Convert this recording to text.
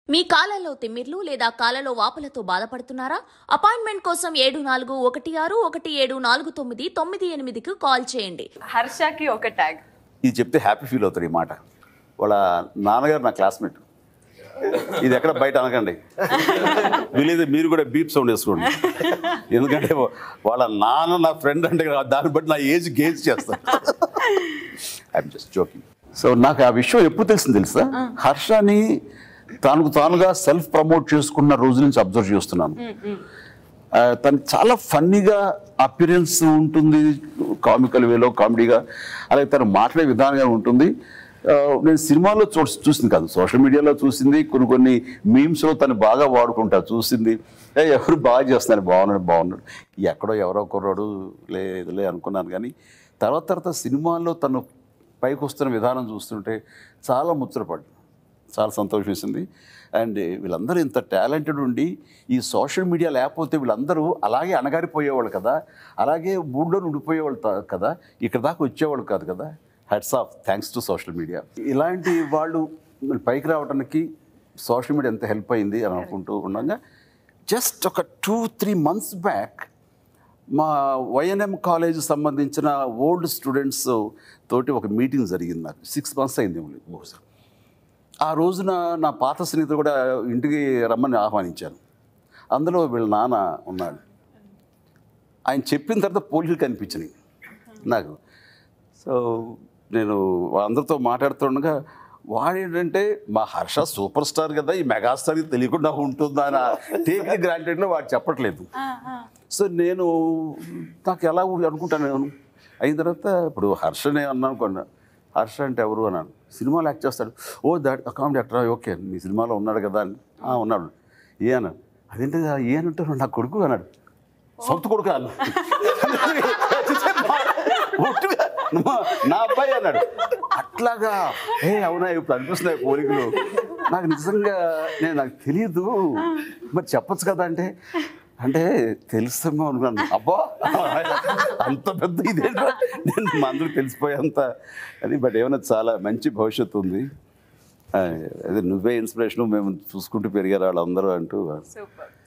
మీ కాలంలో తిమ్మిర్లు లేదా కాలలో వాపులతో బాధపడుతున్నారా అపాయింట్మెంట్ కోసం ఏడు నాలుగు ఒకటి ఆరు ఒకటి ఏడు నాలుగు తొమ్మిది తొమ్మిది ఎనిమిదికి కాల్ చేయండి హర్షకి ఒక ట్యాగ్ ఇది చెప్తే హ్యాపీ ఫీల్ అవుతారు ఈ మాట వాళ్ళ నాన్నగారు నా క్లాస్మేట్ ఇది ఎక్కడ బయట అనకండి వీలైతే మీరు కూడా బీప్ సౌండ్ వేసుకోండి ఎందుకంటే వాళ్ళ నాన్న నా ఫ్రెండ్ అంటే దాన్ని బట్టి నా ఏజ్ గేజ్ చేస్తాను ఐఎమ్ జస్ట్ జోకింగ్ సో నాకు ఆ విషయం ఎప్పుడు తెలిసింది తెలుసా హర్షని తానుకు తానుగా సెల్ఫ్ ప్రమోట్ చేసుకున్న రోజు నుంచి అబ్జర్వ్ చేస్తున్నాను ఆ, తను చాలా ఫన్నీగా అపిరెన్స్ ఉంటుంది కామికల్ వేలో కామెడీగా అలాగే తను మాట్లాడే విధానంగా ఉంటుంది ఆ, నేను సినిమాలో చూ చూసింది కాదు సోషల్ మీడియాలో చూసింది కొన్ని కొన్ని మీమ్స్లో తను బాగా వాడుకుంటా చూసింది ఏ, ఎవరు బాగా చేస్తున్నారు బాగున్నాడు బాగున్నాడు ఎక్కడో ఎవరో కుర్రాడు లేదులే అనుకున్నాను కానీ తర్వాత తర్వాత సినిమాల్లో తను పైకి వస్తున్న విధానం చూస్తుంటే చాలా ముచ్చటపడ్డాను చాలా సంతోషం వేసింది అండ్ వీళ్ళందరూ ఇంత టాలెంటెడ్ ఉండి ఈ సోషల్ మీడియా లేకపోతే వీళ్ళందరూ అలాగే అణగారిపోయేవాళ్ళు కదా అలాగే ఊళ్ళో ఉండిపోయేవాళ్ళు తా- కదా ఇక్కడ దాకా వచ్చేవాళ్ళు కాదు కదా hats off thanks to social media ఇలాంటి వాళ్ళు పైకి రావడానికి సోషల్ మీడియా ఎంత హెల్ప్ అయింది అని అనుకుంటూ ఉండగా జస్ట్ ఒక టూ త్రీ మంత్స్ బ్యాక్ మా వైఎన్ఎం కాలేజ్ సంబంధించిన ఓల్డ్ స్టూడెంట్స్ తోటి ఒక మీటింగ్ జరిగింది నాకు సిక్స్ మంత్స్ అయింది బహుశా ఆ రోజున నా పాత స్నేహితుడు కూడా ఇంటికి రమ్మని ఆహ్వానించాను అందులో వీళ్ళ నాన్న ఉన్నాడు ఆయన చెప్పిన తర్వాత పోలీసులు కనిపించినాయి నాకు సో నేను అందరితో మాట్లాడుతుండగా వాడేంటంటే మా హర్ష సూపర్ స్టార్ కదా ఈ మెగాస్టార్కి తెలియకుండా ఉంటుందా అని టేక్ గ్రాంటెడ్లో వాడు చెప్పట్లేదు సో నేను నాకు ఎలా అనుకుంటాను నేను అయిన తర్వాత ఇప్పుడు హర్షనే అన్నాను అనుకోండి హర్ష అంటే ఎవరు అన్నాను సినిమాలో యాక్ట్ చేస్తాడు ఓ దాట్ కామెడీ యాక్టర్ ఓకే మీ సినిమాలో ఉన్నాడు కదా అని "ఆ, ఉన్నాడు ఏ అన్నాడు అదేంటి ఏ అని అంటారు నా కొడుకు అన్నాడు సొంత కొడుకు అన్నాడు ఒట్టుగా, "నువ్వు నా అబ్బాయి అన్నాడు అట్లాగా ఏ అవునా ఇప్పుడు అనిపిస్తున్నాయి పోలికలు నాకు నిజంగా నేను నాకు తెలియదు మరి చెప్పొచ్చు కదా అంటే అంటే తెలుస్తామో అనుకున్నాను అబ్బా అంత పెద్ద ఇదేంటో నేను మా అందరూ తెలిసిపోయేంత అని బట్ ఏమైనా చాలా మంచి భవిష్యత్తు ఉంది ఆ, అదే నువ్వే ఇన్స్పిరేషన్ మేము చూసుకుంటూ పెరిగారు వాళ్ళందరూ అంటూ సూపర్